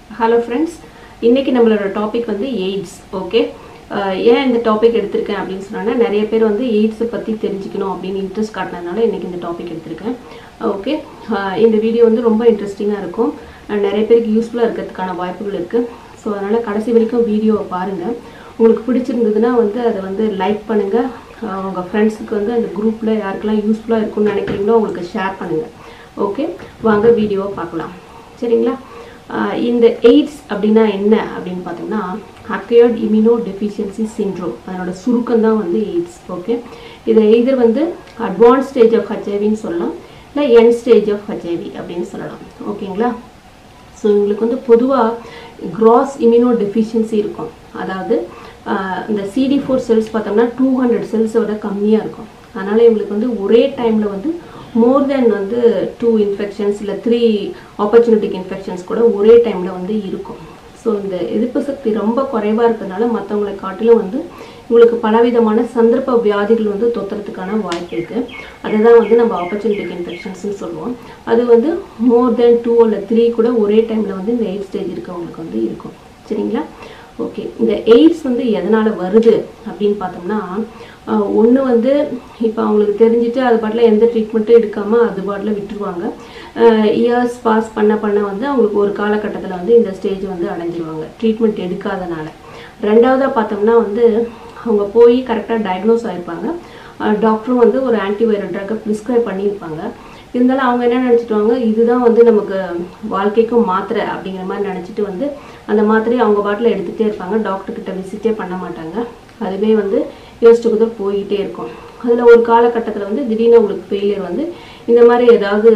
hello friends இன்னைக்கு நம்மளோட topic வந்து எய்ட்ஸ் ஓகே ஏன் இந்த டாபிக் எடுத்திருக்கேன் அப்படின்னு சொன்னா நிறைய பேர் வந்து எய்ட்ஸை பற்றி தெரிஞ்சுக்கணும் அப்படின்னு இன்ட்ரெஸ்ட் காட்டினதுனால இன்னைக்கு இந்த டாபிக் எடுத்திருக்கேன் ஓகே இந்த வீடியோ வந்து ரொம்ப இன்ட்ரெஸ்டிங்காக இருக்கும் அஹ் நிறைய பேருக்கு யூஸ்ஃபுல்லாக இருக்கிறதுக்கான வாய்ப்புகள் இருக்குது ஸோ அதனால் கடைசி வரைக்கும் வீடியோவை பாருங்கள் உங்களுக்கு பிடிச்சிருந்ததுன்னா வந்து அதை வந்து லைக் பண்ணுங்கள் உங்கள் ஃப்ரெண்ட்ஸுக்கு வந்து அந்த குரூப்பில் யாருக்கெல்லாம் யூஸ்ஃபுல்லாக இருக்கும்னு நினைக்கிறீங்களோ அவங்களுக்கு ஷேர் பண்ணுங்கள் ஓகே வாங்க வீடியோவை பார்க்கலாம் சரிங்களா ஆஹ் இந்த எய்ட்ஸ் அப்படின்னா என்ன அப்படின்னு பார்த்தோம்னா அக்கையர்ட் இம்யூனோ டெஃபிஷியன்சி சிண்ட்ரோம் அதனோட சுருக்கம் தான் வந்து எய்ட்ஸ் ஓகே இதை எய்தர் வந்து அட்வான்ஸ் ஸ்டேஜ் ஆஃப் ஹெச்ஐவின்னு சொல்லலாம் இல்லை என் ஸ்டேஜ் ஆஃப் ஹெச்ஐவி அப்படின்னு சொல்லலாம் ஓகேங்களா ஸோ இவங்களுக்கு வந்து பொதுவாக கிராஸ் இம்யூனோ டெஃபிஷியன்சி இருக்கும் அதாவது ஆஹ் இந்த சிடி ஃபோர் செல்ஸ் பார்த்தோம்னா டூ ஹண்ட்ரட் செல்ஸை விட கம்மியாக இருக்கும் அதனால் இவங்களுக்கு வந்து ஒரே டைமில் வந்து மோர் தென் வந்து டூ இன்ஃபெக்ஷன்ஸ் இல்லை த்ரீ ஆப்பர்ச்சுனிட்டிக் இன்ஃபெக்ஷன்ஸ் கூட ஒரே டைமில் வந்து இருக்கும் ஸோ இந்த எதிர்ப்பு சக்தி ரொம்ப குறைவாக இருக்கிறதுனால மற்றவங்களை காட்டிலும் வந்து இவங்களுக்கு பலவிதமான சந்தர்ப்ப வியாதிகள் வந்து தொத்துறதுக்கான வாய்ப்பு இருக்குது அதுதான் வந்து நம்ம ஆப்பர்ச்சுனிட்டிக் இன்ஃபெக்ஷன்ஸ்னு சொல்லுவோம் அது வந்து மோர் தென் டூ இல்லை த்ரீ கூட ஒரே டைமில் வந்து இந்த எய்ட் ஸ்டேஜ் இருக்கவங்களுக்கு வந்து இருக்கும் சரிங்களா ஓகே இந்த எய்ட்ஸ் வந்து எதனால் வருது அப்படின்னு பார்த்தோம்னா ஒன்று வந்து இப்போ அவங்களுக்கு தெரிஞ்சுட்டு அது பாட்டில் எந்த ட்ரீட்மெண்ட்டும் எடுக்காமல் அது பாட்டில் விட்டுருவாங்க இயர்ஸ் பாஸ் பண்ண பண்ண வந்து அவங்களுக்கு ஒரு காலகட்டத்தில் வந்து இந்த ஸ்டேஜ் வந்து அடைஞ்சிருவாங்க ட்ரீட்மெண்ட் எடுக்காதனால ரெண்டாவதாக பார்த்தோம்னா வந்து அவங்க போய் கரெக்டாக டயக்னோஸ் ஆகிருப்பாங்க டாக்டரும் வந்து ஒரு ஆன்டிவைரல் ட்ரக்கை ப்ரிஸ்கிரைப் பண்ணியிருப்பாங்க இருந்தாலும் அவங்க என்ன நினச்சிட்டுவாங்க இதுதான் வந்து நமக்கு வாழ்க்கைக்கும் மாத்திரை அப்படிங்கிற மாதிரி நினச்சிட்டு வந்து அந்த மாத்திரையை அவங்க பாட்டில் எடுத்துகிட்டே இருப்பாங்க டாக்டர்கிட்ட விசிட்டே பண்ண மாட்டாங்க அதுவே வந்து யோசிச்சுக்கிட்டு போய்கிட்டே இருக்கும் அதில் ஒரு காலகட்டத்தில் வந்து திடீர்னு உங்களுக்கு ஃபெயிலியர் வந்து இந்த மாதிரி ஏதாவது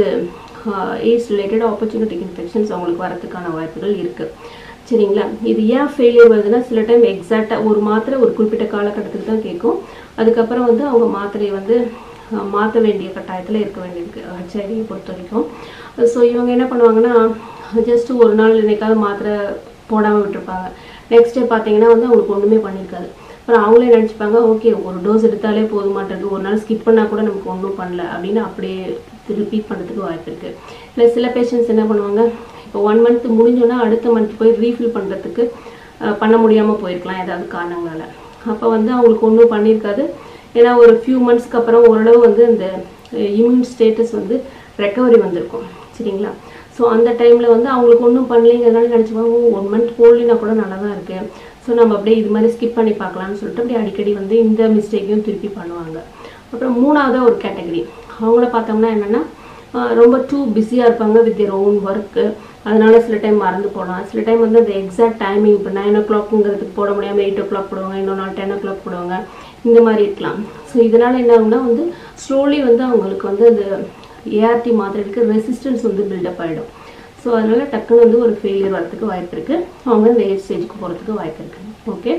எய்ட்ஸ் ரிலேட்டட் ஆப்பர்ச்சுனிட்டிக் இன்ஃபெக்ஷன்ஸ் அவங்களுக்கு வரதுக்கான வாய்ப்புகள் இருக்குது சரிங்களா இது ஏன் ஃபெயிலியர் வருதுன்னா சில டைம் எக்ஸாக்டாக ஒரு மாத்திரை ஒரு குறிப்பிட்ட காலகட்டத்துக்கு தான் கேட்கும் அதுக்கப்புறம் வந்து அவங்க மாத்திரையை வந்து மாற்ற வேண்டிய கட்டாயத்தில் இருக்க வேண்டியிருக்கு ஹெச்ஐவியை பொறுத்த வரைக்கும் ஸோ இவங்க என்ன பண்ணுவாங்கன்னா ஜஸ்ட் ஒரு நாள் என்னைக்காவது மாத்திரை போடாமல் விட்டுருப்பாங்க நெக்ஸ்ட் டே பார்த்தீங்கன்னா வந்து அவங்களுக்கு ஒன்றுமே பண்ணியிருக்காது அப்புறம் அவங்களே நினச்சிப்பாங்க ஓகே ஒரு டோஸ் எடுத்தாலே போதுமாட்டிருக்கு ஒரு நாள் ஸ்கிப் பண்ணால் கூட நமக்கு ஒன்றும் பண்ணல அப்படின்னு அப்படியே ரிப்பீட் பண்ணுறதுக்கு வாய்ப்பு இருக்குது இல்லை சில பேஷண்ட்ஸ் என்ன பண்ணுவாங்க இப்போ ஒன் மந்த் முடிஞ்சோன்னா அடுத்த மந்த் போய் ரீஃபில் பண்ணுறதுக்கு பண்ண முடியாமல் போயிருக்கலாம் ஏதாவது காரணங்களால் அப்போ வந்து அவங்களுக்கு ஒன்றும் பண்ணியிருக்காது ஏன்னா ஒரு ஃபியூ மந்த்ஸ்க்கு அப்புறம் ஓரளவு வந்து இந்த இம்யூன் ஸ்டேட்டஸ் வந்து ரெக்கவரி வந்திருக்கும் சரிங்களா ஸோ அந்த டைமில் வந்து அவங்களுக்கு ஒன்றும் பண்ணலைங்கிறதுனால நினச்சிப்பாங்க ஒன் மந்த் போடலினா கூட நல்லா தான் இருக்குது ஸோ நம்ம அப்படியே இது மாதிரி ஸ்கிப் பண்ணி பார்க்கலாம்னு சொல்லிட்டு அப்படியே அடிக்கடி வந்து இந்த மிஸ்டேக்கையும் திருப்பி பண்ணுவாங்க அப்புறம் மூணாவதாக ஒரு கேட்டகரி அவங்கள பார்த்தோம்னா என்னென்னா ரொம்ப டூ பிஸியாக இருப்பாங்க வித் தியர் ஓன் ஒர்க்கு அதனால சில டைம் மறந்து போகலாம் சில டைம் வந்து அந்த எக்ஸாக்ட் டைமிங் இப்போ நைன் ஓ கிளாக்குங்கிறதுக்கு போட முடியாமல் எயிட் ஓ கிளாக் போடுவாங்க இன்னொரு நாள் டென் ஓ கிளாக் போடுவாங்க இந்த மாதிரி இருக்கலாம் ஸோ இதனால் என்ன ஆகும்னா வந்து ஸ்லோலி வந்து அவங்களுக்கு வந்து அந்த ஏஆர்டி மாத்திரைக்கு ரெசிஸ்டன்ஸ் வந்து பில்டப் ஆகிடும் ஸோ அதனால் டக்குன்னு வந்து ஒரு ஃபெயிலியர் வரதுக்கு வாய்ப்பு இருக்குது அவங்க இந்த எயிட் ஸ்டேஜுக்கு போகிறதுக்கு வாய்ப்பு இருக்குது ஓகே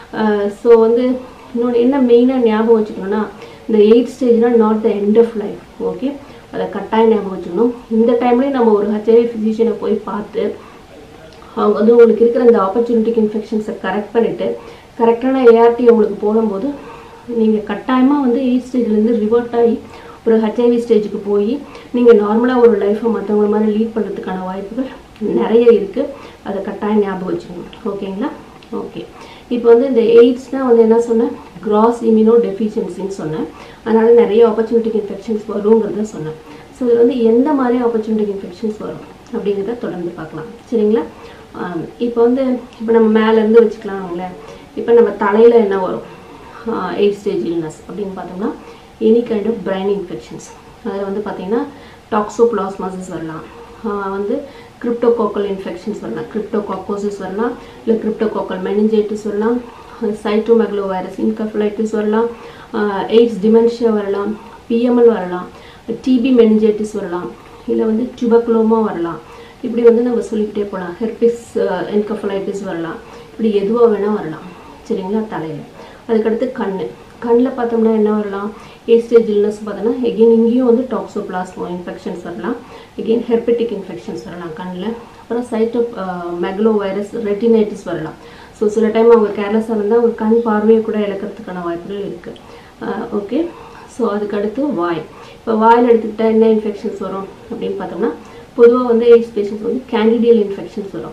ஸோ வந்து இன்னொன்று என்ன மெயினாக ஞாபகம் வச்சுக்கணும்னா இந்த எயிட் ஸ்டேஜ்னால் not the end of life okay அதை கட்டாயம் ஞாபகம் வச்சுக்கணும் இந்த டைம்லேயும் நம்ம ஒரு ஹெச்ஐவி ஃபிசிஷியனை போய் பார்த்து அவங்க வந்து உங்களுக்கு இருக்கிற இந்த ஆப்பர்ச்சுனிட்டிக் இன்ஃபெக்ஷன்ஸை கரெக்ட் பண்ணிவிட்டு கரெக்டான ஏஆர்டி உங்களுக்கு போடும்போது நீங்கள் கட்டாயமாக வந்து எயிட் ஸ்டேஜ்லேருந்து ரிவர்ட் ஆகி ஒரு ஹெச்ஐவி ஸ்டேஜுக்கு போய் நீங்கள் நார்மலாக ஒரு லைஃப்பை மற்றவங்கள மாதிரி லீட் பண்ணுறதுக்கான வாய்ப்புகள் நிறைய இருக்குது அதை கட்டாயம் ஞாபகம் வச்சுக்கணும் ஓகேங்களா ஓகே இப்போ வந்து இந்த எய்ட்ஸ் தான் வந்து என்ன சொன்னேன் கிராஸ் இம்யூனோ டெஃபிஷியன்சின்னு சொன்னேன் அதனால் நிறைய ஆப்பர்ச்சுனிட்டிக் இன்ஃபெக்ஷன்ஸ் வருங்கிறத சொன்னேன் ஸோ இதில் வந்து எந்த மாதிரி ஆப்பர்ச்சுனிட்டிக் இன்ஃபெக்ஷன்ஸ் வரும் அப்படிங்கிறத தொடர்ந்து பார்க்கலாம் சரிங்களா இப்போ வந்து இப்போ நம்ம மேலேருந்து வச்சுக்கலாம்ங்களேன் இப்போ நம்ம தலையில் என்ன வரும் எயிட் ஸ்டேஜ் இல்னஸ் அப்படின்னு பார்த்தோம்னா any kind of brain infections அதில் வந்து பார்த்தீங்கன்னா டாக்ஸோப்ளாஸ்மாசிஸ் வரலாம் வந்து கிரிப்டோகாக்கல் இன்ஃபெக்ஷன்ஸ் வரலாம் கிரிப்டோகாக்கோசிஸ் வரலாம் இல்லை கிரிப்டோகாக்கல் மெனிஞ்சைட்டிஸ் வரலாம் சைட்டோமெக்லோ வைரஸ் இன்கஃபலைட்டிஸ் வரலாம் எய்ட்ஸ் டிமென்ஷியா வரலாம் பிஎம்எல் வரலாம் டிபி மெனிஞ்சைட்டிஸ் வரலாம் இல்லை வந்து டியூபக்லோமா வரலாம் இப்படி வந்து நம்ம சொல்லிக்கிட்டே போகலாம் ஹெர்பிஸ் என்கஃபலைட்டிஸ் வரலாம் இப்படி எதுவாக வேணால் வரலாம் சரிங்களா தலையில் அதுக்கடுத்து கண் கண்ணில் பார்த்தோம்னா என்ன வரலாம் ஏ ஸ்டேஜ் இல்னஸ் பார்த்தோன்னா எகெயின் இங்கேயும் வந்து டாக்ஸோபிளாஸ்மோ இன்ஃபெக்ஷன்ஸ் வரலாம் எகெயின் ஹெர்பெட்டிக் இன்ஃபெக்ஷன்ஸ் வரலாம் கண்ணில் அப்புறம் சைட்டோ மெக்லோ வைரஸ் ரெட்டினைட்டிஸ் வரலாம் ஸோ சில டைம் அவங்க கேர்லெஸ்ஸாக இருந்தால் அவங்க கண் பார்வையை கூட இழக்கிறதுக்கான வாய்ப்புகள் இருக்குது ஓகே ஸோ அதுக்கடுத்து வாய் இப்போ வாயில் எடுத்துக்கிட்டால் என்ன இன்ஃபெக்ஷன்ஸ் வரும் அப்படின்னு பார்த்தோம்னா பொதுவாக வந்து எய்ட்ஸ் பேஷண்ட்ஸ் வந்து கேண்டிடியல் இன்ஃபெக்ஷன்ஸ் வரும்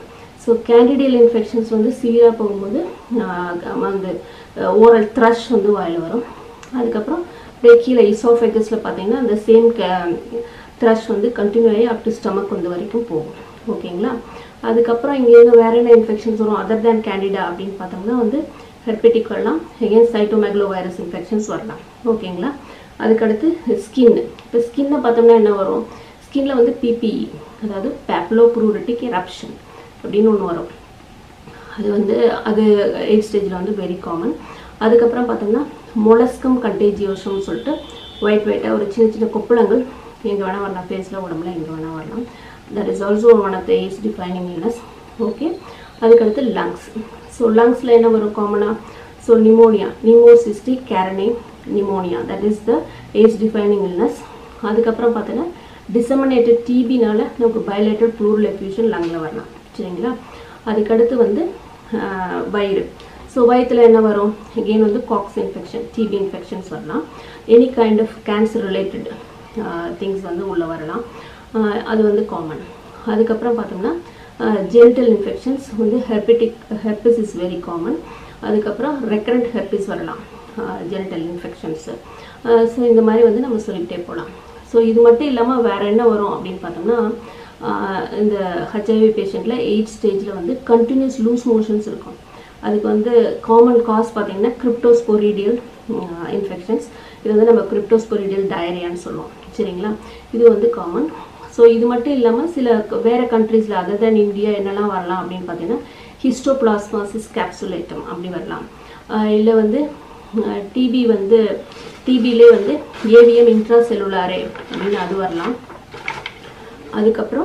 ஸோ கேண்டிடியல் இன்ஃபெக்ஷன்ஸ் வந்து சிவியராக போகும்போது ஆஹ் அந்த ஓரல் த்ரஷ் வந்து வாயில் வரும் அதுக்கப்புறம் அப்படியே கீழே இசோஃபெகஸில் பார்த்தீங்கன்னா அந்த சேம் த்ரஷ் வந்து கண்டினியூ ஆகி அப் டு ஸ்டமக் வந்து வரைக்கும் போகும் ஓகேங்களா அதுக்கப்புறம் இங்கேருந்து வேற என்ன இன்ஃபெக்ஷன்ஸ் வரும் அதர் தேன் கேண்டிடா அப்படின்னு பார்த்தோம்னா வந்து ஹெர்பெட்டிக் வரலாம் எகேன் சைட்டோமேக்லோ வைரஸ் இன்ஃபெக்ஷன்ஸ் வரலாம் ஓகேங்களா அதுக்கடுத்து ஸ்கின் இப்போ ஸ்கின்னை பார்த்தோம்னா என்ன வரும் ஸ்கின்ல வந்து பிபிஇ அதாவது பேப்லோ ப்ரூரட்டிக் எரப்ஷன் அப்படின்னு ஒன்று வரும் அது வந்து அது எயிட் ஸ்டேஜில் வந்து வெரி காமன் அதுக்கப்புறம் பார்த்தோம்னா மொலஸ்கம் கண்டேஜியோஷம்னு சொல்லிட்டு ஒயிட் ஒயிட்டாக ஒரு சின்ன சின்ன கொப்பளங்கள் எங்கே வேணால் வரலாம் ஃபேஸில் உடம்புல எங்கே வேணால் வரலாம் that is also one of the AIDS defining illness okay அதுக்கடுத்து லங்ஸ் ஸோ லங்ஸில் என்ன வரும் காமனாக so pneumonia pneumocystis carinii pneumonia that is the AIDS defining illness அதுக்கப்புறம் பார்த்தோன்னா டிசமினேட்டட் டிபினால நமக்கு பயலேட்டட் ப்ளூரல் எஃப்யூஷன் லங்கில் வரலாம் சரிங்களா அதுக்கடுத்து வந்து ஆஹ், வயிறு ஸோ வயிற்றுல என்ன வரும் எகெயின் வந்து காக்ஸ் இன்ஃபெக்ஷன் டிபி இன்ஃபெக்ஷன்ஸ் வரலாம் any kind of cancer related things வந்து உள்ளே வரலாம் ஆஹ், அது வந்து காமன் அதுக்கப்புறம் பார்த்தோம்னா ஜெனிட்டல் இன்ஃபெக்ஷன்ஸ் வந்து herpetic herpes is very common அதுக்கப்புறம் ரெக்கரண்ட் ஹெர்பிஸ் வரலாம் ஜெனிட்டல் இன்ஃபெக்ஷன்ஸு ஸோ இந்த மாதிரி வந்து நம்ம சொல்லிக்கிட்டே போகலாம் ஸோ இது மட்டும் இல்லாமல் வேறு என்ன வரும் அப்படின்னு பார்த்தோம்னா ஆஹ் இந்த ஹெச்ஐவி பேஷண்ட்டில் எயிட் ஸ்டேஜில் வந்து கண்டினியூஸ் லூஸ் மோஷன்ஸ் இருக்கும் அதுக்கு வந்து காமன் காஸ் பார்த்தீங்கன்னா கிரிப்டோஸ்போரிடியல் இன்ஃபெக்ஷன்ஸ் இது வந்து நம்ம கிரிப்டோஸ்போரிடியல் டயரியான்னு சொல்லுவோம் சரிங்களா இது வந்து காமன் ஸோ இது மட்டும் இல்லாமல் சில க- வேற கண்ட்ரீஸில் அதர் தென் இந்தியா என்னெல்லாம் வரலாம் அப்படின்னு பார்த்தீங்கன்னா ஹிஸ்டோபிளாஸ்மாசிஸ் கேப்சுலேட்டம் அப்படி வரலாம் இல்லை வந்து டிபி வந்து டிபிலே வந்து ஏவிஎம் இன்ட்ரா செல்லுலாரே அப்படின்னு அது வரலாம் அதுக்கப்புறம்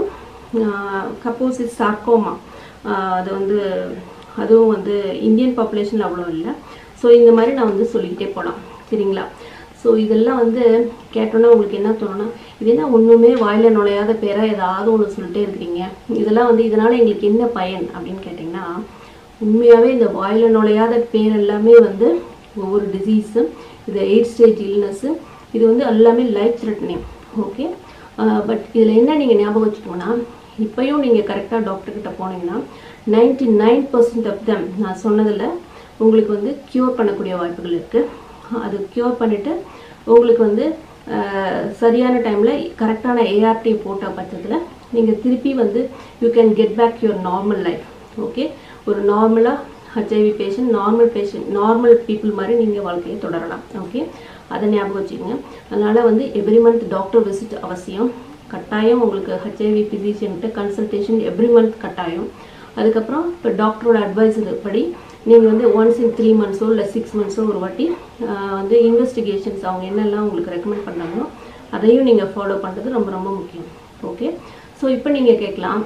கப்போசிஸ் சார்க்கோமா அது வந்து அதுவும் வந்து இந்தியன் பாப்புலேஷன் அவ்வளோ இல்லை ஸோ இந்த மாதிரி நான் வந்து சொல்லிக்கிட்டே போகலாம் சரிங்களா ஸோ இதெல்லாம் வந்து கேட்டோன்னா உங்களுக்கு என்ன தோணும்னா இது என்ன ஒன்றுமே வாயில நுழையாத பேராக ஏதாவது ஒன்று சொல்லிட்டே இருக்கிறீங்க இதெல்லாம் வந்து இதனால் எங்களுக்கு என்ன பயன் அப்படின்னு கேட்டிங்கன்னா உண்மையாகவே இந்த வாயில நுழையாத பேர் எல்லாமே வந்து ஒவ்வொரு டிசீஸு இது எயிட் ஸ்டேஜ் இல்னஸ்ஸு இது வந்து எல்லாமே லைஃப் த்ரெட்னிங் ஓகே பட் இதில் என்ன நீங்கள் ஞாபகம் வச்சுக்கோங்கன்னா இப்போயும் நீங்கள் கரெக்டாக டாக்டர்கிட்ட போனீங்கன்னா ninety nine percent of them நான் சொன்னதில் உங்களுக்கு வந்து க்யூர் பண்ணக்கூடிய வாய்ப்புகள் இருக்குது அது க்யூர் பண்ணிவிட்டு உங்களுக்கு வந்து அஹ், சரியான டைமில் கரெக்டான ஏஆர்டி போட்ட பட்சத்தில் நீங்கள் திருப்பி வந்து you can get back your normal life okay ஒரு நார்மலாக HIV patient normal patient normal people மாதிரி நீங்கள் வாழ்க்கையை தொடரலாம் ஓகே அதை ஞாபகம் வச்சுக்கோங்க அதனால் வந்து எவ்ரி மந்த் டாக்டர் விசிட் அவசியம் கட்டாயம் உங்களுக்கு ஹெச்ஐவி ஃபிசிஷியன்கிட்ட கன்சல்டேஷன் எவ்ரி மந்த் கட்டாயம் அதுக்கப்புறம் இப்போ டாக்டரோட அட்வைஸ் படி நீங்கள் வந்து ஒன்ஸ் இன் த்ரீ மந்த்ஸோ இல்லை சிக்ஸ் மந்த்ஸோ ஒரு வாட்டி ஆஹ், வந்து இன்வெஸ்டிகேஷன்ஸ் அவங்க என்னெல்லாம் உங்களுக்கு ரெக்கமெண்ட் பண்ணாங்களோ அதையும் நீங்கள் ஃபாலோ பண்ணுறது ரொம்ப ரொம்ப முக்கியம் ஓகே ஸோ இப்போ நீங்கள் கேட்கலாம்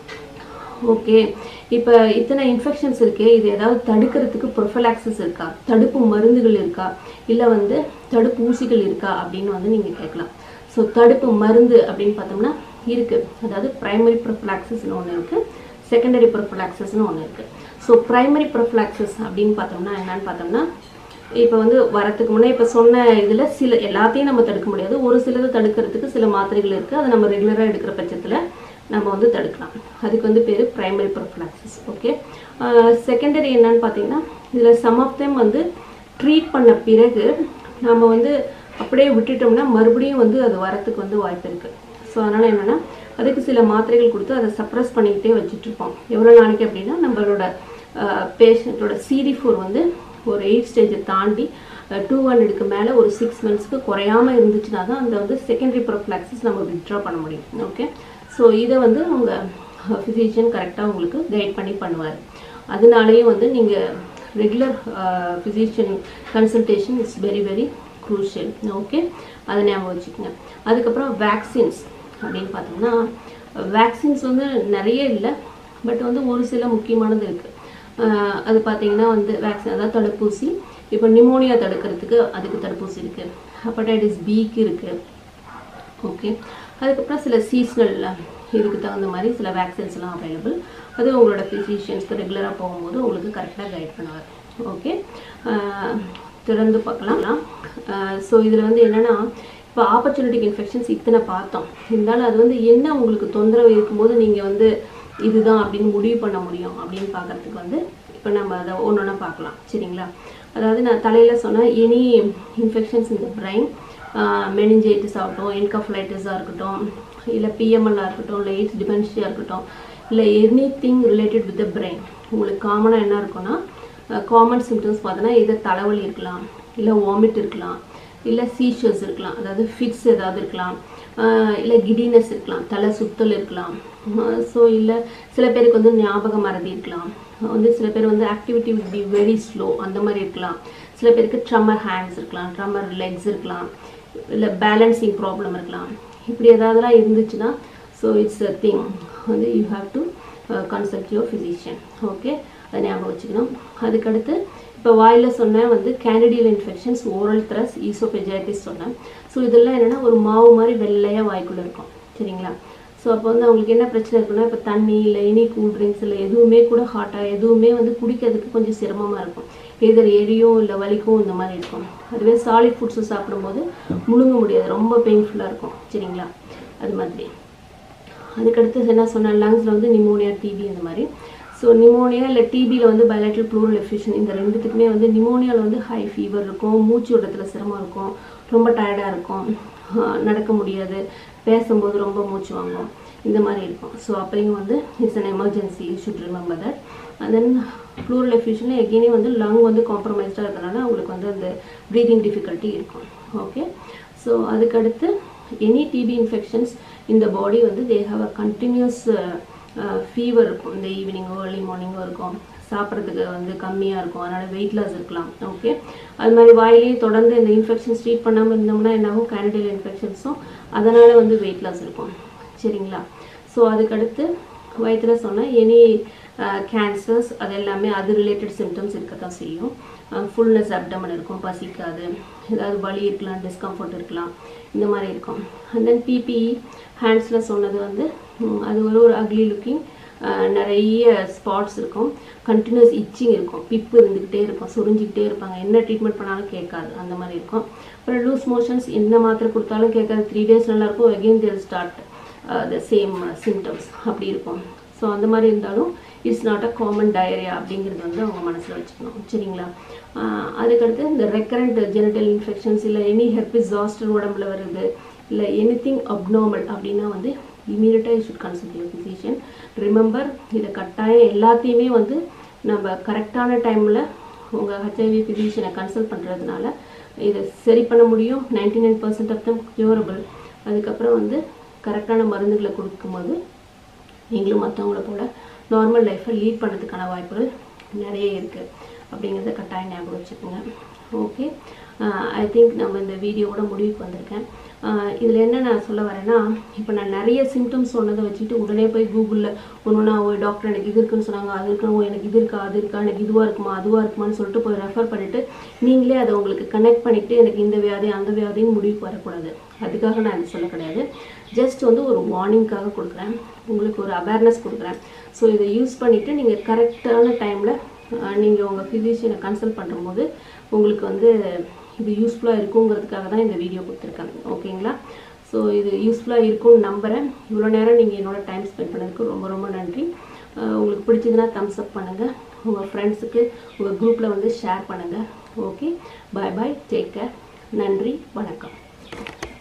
ஓகே இப்போ இத்தனை இன்ஃபெக்ஷன்ஸ் இருக்கே இது ஏதாவது தடுக்கிறதுக்கு ப்ரொஃபலாக்சிஸ் இருக்கா தடுப்பு மருந்துகள் இருக்கா இல்லை வந்து தடுப்பு ஊசிகள் இருக்கா அப்படின்னு வந்து நீங்கள் கேட்கலாம் ஸோ தடுப்பு மருந்து அப்படின்னு பார்த்தோம்னா இருக்குது அதாவது ப்ரைமரி ப்ரொஃபலாக்சிஸ்னு ஒன்று இருக்குது செகண்டரி ப்ரொஃபலாக்சிஸ்னு ஒன்று இருக்குது ஸோ ப்ரைமரி ப்ரொஃபலாக்சிஸ் அப்படின்னு பார்த்தோம்னா என்னன்னு பார்த்தோம்னா இப்போ வந்து வரத்துக்கு முன்னே இப்போ சொன்ன இதில் சில எல்லாத்தையும் நம்ம தடுக்க முடியாது ஒரு சிலதை தடுக்கிறதுக்கு சில மாத்திரைகள் இருக்குது அதை நம்ம ரெகுலராக எடுக்கிற பட்சத்தில் நம்ம வந்து தடுக்கலாம் அதுக்கு வந்து பேர் பிரைமரி ப்ரொஃபலாக்சிஸ் ஓகே செகண்டரி என்னன்னு பார்த்தீங்கன்னா இதில் சம் ஆஃப் them வந்து ட்ரீட் பண்ண பிறகு நம்ம வந்து அப்படியே விட்டுட்டோம்னா மறுபடியும் வந்து அது வரத்துக்கு வந்து வாய்ப்பு இருக்குது ஸோ அதனால் என்னென்னா அதுக்கு சில மாத்திரைகள் கொடுத்து அதை சப்ரஸ் பண்ணிக்கிட்டே வச்சுட்டு இருப்போம் எவ்வளோ நாளைக்கு அப்படின்னா நம்மளோட பேஷண்ட்டோட சிடி ஃபோர் வந்து ஒரு எயிட் ஸ்டேஜை தாண்டி டூ ஹண்ட்ரடுக்கு மேலே ஒரு சிக்ஸ் மந்த்ஸ்க்கு குறையாம இருந்துச்சுன்னா தான் அந்த வந்து செகண்டரி ப்ரொஃபிளாக்சிஸ் நம்ம வித்ட்ரா பண்ண முடியும் ஓகே ஸோ இதை வந்து உங்கள் ஃபிசிஷியன் கரெக்டாக உங்களுக்கு கைட் பண்ணி பண்ணுவார் அதனாலேயே வந்து நீங்கள் regular physician consultation is very very crucial okay அதை ஞாபகம் வச்சுக்கோங்க அதுக்கப்புறம் வேக்சின்ஸ் அப்படின்னு பார்த்தோம்னா வேக்சின்ஸ் வந்து நிறைய இல்லை பட் வந்து ஒரு சில முக்கியமானது இருக்குது அது பார்த்தீங்கன்னா வந்து வேக்சின் அதாவது தடுப்பூசி இப்போ நிமோனியா தடுக்கிறதுக்கு அதுக்கு தடுப்பூசி இருக்குது ஹெப்படைட்டிஸ் பிக்கு இருக்குது ஓகே அதுக்கப்புறம் சில சீஸ்னல் இதுக்கு தகுந்த மாதிரி சில வேக்சின்ஸ்லாம் அவைலபிள் அது உங்களோட ஃபிசிஷியன்ஸ்க்கு ரெகுலராக போகும்போது உங்களுக்கு கரெக்டாக கைட் பண்ணுவார் ஓகே தொடர்ந்து பார்க்கலாம் ஸோ இதில் வந்து என்னென்னா இப்போ ஆப்பர்ச்சுனிட்டிக் இன்ஃபெக்ஷன்ஸ் இத்தனை பார்த்தோம் இருந்தாலும் அது வந்து என்ன உங்களுக்கு தொந்தரவு இருக்கும்போது நீங்கள் வந்து இதுதான் அப்படின்னு முடிவு பண்ண முடியும் அப்படின்னு பார்க்கறதுக்கு வந்து இப்போ நம்ம அதை ஒன்று ஒன்றா பார்க்கலாம் சரிங்களா அதாவது நான் தலையில் சொன்ன எனி இன்ஃபெக்ஷன்ஸ் இந்த பிரைன் மெனிஞ்சைட்டிஸ் ஆகட்டும் என்கஃப்லைட்டிஸாக இருக்கட்டும் இல்லை பிஎம்எல்லாக இருக்கட்டும் இல்லை எய்ட்ஸ் டிபென்ஷியாக இருக்கட்டும் இல்லை anything related with the brain உங்களுக்கு காமனாக என்ன இருக்கும்னா காமன் சிம்டம்ஸ் பார்த்தோன்னா இதை தலைவலி இருக்கலாம் இல்லை வாமிட் இருக்கலாம் இல்லை சீஷர்ஸ் இருக்கலாம் அதாவது ஃபிட்ஸ் ஏதாவது இருக்கலாம் ஆஹ் இல்லை கிடினஸ் இருக்கலாம் தலை சுத்தல் இருக்கலாம் ஸோ இல்லை சில பேருக்கு வந்து ஞாபக மறதி இருக்கலாம் வந்து சில பேர் வந்து activity will be very slow அந்த மாதிரி இருக்கலாம் சில பேருக்கு ட்ரம்மர் ஹேண்ட்ஸ் இருக்கலாம் ட்ரம்மர் லெக்ஸ் இருக்கலாம் இல்லை பேலன்சிங் ப்ராப்ளம் இருக்கலாம் இப்படி ஏதாவதுலாம் இருந்துச்சுன்னா ஸோ இட்ஸ் அ திங் வந்து you have to consult your physician okay அதை ஞாபகம் வச்சுக்கணும் அதுக்கடுத்து இப்போ வாயில் சொன்னேன் வந்து candidal infections oral thrush esophagitis சொன்னேன் ஸோ இதெல்லாம் என்னென்னா ஒரு மாவு மாதிரி வெள்ளையாக வாய்க்குள்ளே இருக்கும் சரிங்களா ஸோ அப்போ வந்து அவங்களுக்கு என்ன பிரச்சனை இருக்குன்னா இப்போ தண்ணி இல்லை எனி கூல் ட்ரிங்க்ஸ் இல்லை எதுவுமே கூட ஹாட்டாக எதுவுமே வந்து குடிக்கிறதுக்கு கொஞ்சம் சிரமமாக இருக்கும் எதிர் எரியும் இல்லை வலிக்கும் இந்த மாதிரி இருக்கும் அதுவே சாலிட் ஃபுட்ஸு சாப்பிடும்போது முழுங்க முடியாது ரொம்ப பெயின்ஃபுல்லாக இருக்கும் சரிங்களா அது மாதிரி அதுக்கடுத்து என்ன சொன்னேன் லங்ஸில் வந்து நிமோனியா டிபி அந்த மாதிரி ஸோ நிமோனியா இல்லை டிபியில் வந்து பயாலட்ரல் ப்ளூரல் எஃபிஷன் இந்த ரெண்டுத்துக்குமே வந்து நிமோனியாவில் வந்து ஹை ஃபீவர் இருக்கும் மூச்சு விடுறதுல சிரமம் இருக்கும் ரொம்ப டயர்டாக இருக்கும் ஆஹ் நடக்க முடியாது பேசும்போது ரொம்ப மூச்சு வாங்கும் இந்த மாதிரி இருக்கும் ஸோ அப்பையும் வந்து it's an emergency you should remember that and then pleural எஃபிஷனில் எகெயினே வந்து லங் வந்து காம்ப்ரமைஸ்டாக இருக்கிறனால அவங்களுக்கு வந்து அந்த ப்ரீதிங் டிஃபிகல்ட்டி இருக்கும் ஓகே ஸோ அதுக்கடுத்து எனி டிபி இன்ஃபெக்ஷன்ஸ் இந்த பாடி வந்து they have a continuous fever இருக்கும் இந்த ஈவினிங்கோ ஏர்லி மார்னிங்கோ இருக்கும் சாப்பிட்றதுக்கு வந்து கம்மியாக இருக்கும் அதனால் வெயிட் லாஸ் இருக்கலாம் ஓகே அது மாதிரி வாயிலேயே தொடர்ந்து இந்த இன்ஃபெக்ஷன்ஸ் ட்ரீட் பண்ணாமல் இருந்தோம்னா என்னாகும் கேனடியல் இன்ஃபெக்ஷன்ஸும் அதனால் வந்து வெயிட் லாஸ் இருக்கும் சரிங்களா ஸோ அதுக்கடுத்து வயிற்றுல சொன்ன எனி கேன்சர்ஸ் அது எல்லாமே அது ரிலேட்டட் சிம்டம்ஸ் இருக்கத்தான் செய்யும் ஃபுல்னஸ் அப்டமன் இருக்கும் பசிக்காது ஏதாவது வலி இருக்கலாம் டிஸ்கம்ஃபர்ட் இருக்கலாம் இந்த மாதிரி இருக்கும் அண்ட் தென் பிபிஇ ஹேண்ட்ஸில் சொன்னது வந்து ம், அது ஒரு ஒரு அக்லி லுக்கிங் நிறைய ஸ்பாட்ஸ் இருக்கும் கண்டினியூஸ் இச்சிங் இருக்கும் பிப்பு இருந்துக்கிட்டே இருக்கும் சுரிஞ்சிக்கிட்டே இருப்பாங்க என்ன ட்ரீட்மெண்ட் பண்ணாலும் கேட்காது அந்த மாதிரி இருக்கும் அப்புறம் லூஸ் மோஷன்ஸ் என்ன மாத்திரை கொடுத்தாலும் கேட்காது த்ரீ டேஸ் நல்லா இருக்கும் அகெயின் தேல் ஸ்டார்ட் த சேம் சிம்டம்ஸ் அப்படி இருக்கும் ஸோ அந்த மாதிரி இருந்தாலும் it's not a common diarrhoea அப்படிங்கிறது வந்து அவங்க மனசில் வச்சுக்கணும் சரிங்களா ஆஹ் அதுக்கடுத்து இந்த ரெக்கரண்ட் ஜெனட்டல் இன்ஃபெக்ஷன்ஸ் இல்லை எனி ஹெர்பிஸ் ஜாஸ்டர் உடம்புல வருது இல்லை எனி திங் அப்நார்மல் அப்படின்னா வந்து இமீடியட்டாக you should consult your physician remember இதை கட்டாயம் எல்லாத்தையுமே வந்து நம்ம கரெக்டான டைமில் உங்கள் ஹெச்ஐவி ஃபிசிஷியனை கன்சல்ட் பண்ணுறதுனால இதை சரி பண்ண முடியும் ninety nine percent of them curable அதுக்கப்புறம் வந்து கரெக்டான மருந்துகளை கொடுக்கும்போது நீங்களும் மற்றவங்கள போல நார்மல் லைஃப்பை லீட் பண்ணுறதுக்கான வாய்ப்புகள் நிறைய இருக்குது அப்படிங்கிறத கட்டாயம் ஞாபகம் வச்சுக்கோங்க ஓகே ஐ திங்க் நம்ம இந்த வீடியோவோட முடிவுக்கு வந்திருக்கேன் இதில் என்ன நான் சொல்ல வரேன்னா இப்போ நான் நிறைய சிம்டம்ஸ் சொன்னதை வச்சுட்டு உடனே போய் கூகுளில் ஒன்று ஓ டாக்டர் எனக்கு இது இருக்குன்னு சொன்னாங்க அது இருக்குன்னு ஓ எனக்கு இது இருக்கா அது இருக்கா எனக்கு இதுவாக இருக்குமா அதுவாக இருக்குமான்னு சொல்லிட்டு போய் ரெஃபர் பண்ணிவிட்டு நீங்களே அதை உங்களுக்கு கனெக்ட் பண்ணிவிட்டு எனக்கு இந்த வியாதி அந்த வியாதின்னு முடிவுக்கு வரக்கூடாது அதுக்காக நான் இது சொல்ல கிடையாது ஜஸ்ட் வந்து ஒரு வார்னிங்காக கொடுக்குறேன் உங்களுக்கு ஒரு அவேர்னஸ் கொடுக்குறேன் ஸோ இதை யூஸ் பண்ணிவிட்டு நீங்கள் கரெக்டான டைமில் நீங்கள் உங்கள் ஃபிசிஷியனை கன்சல்ட் பண்ணும்போது உங்களுக்கு வந்து இது யூஸ்ஃபுல்லாக இருக்குங்கிறதுக்காக தான் இந்த வீடியோ கொடுத்துருக்கேன் ஓகேங்களா ஸோ இது யூஸ்ஃபுல்லாக இருக்கும்னு நம்புகிறேன் இவ்வளோ நேரம் நீங்கள் என்னோட டைம் ஸ்பெண்ட் பண்ணதுக்கு ரொம்ப ரொம்ப நன்றி அஹ் உங்களுக்கு பிடிச்சதுன்னா தம்ஸ் அப் பண்ணுங்கள் உங்கள் ஃப்ரெண்ட்ஸுக்கு உங்கள் குரூப்பில் வந்து ஷேர் பண்ணுங்கள் okay bye bye take care நன்றி வணக்கம்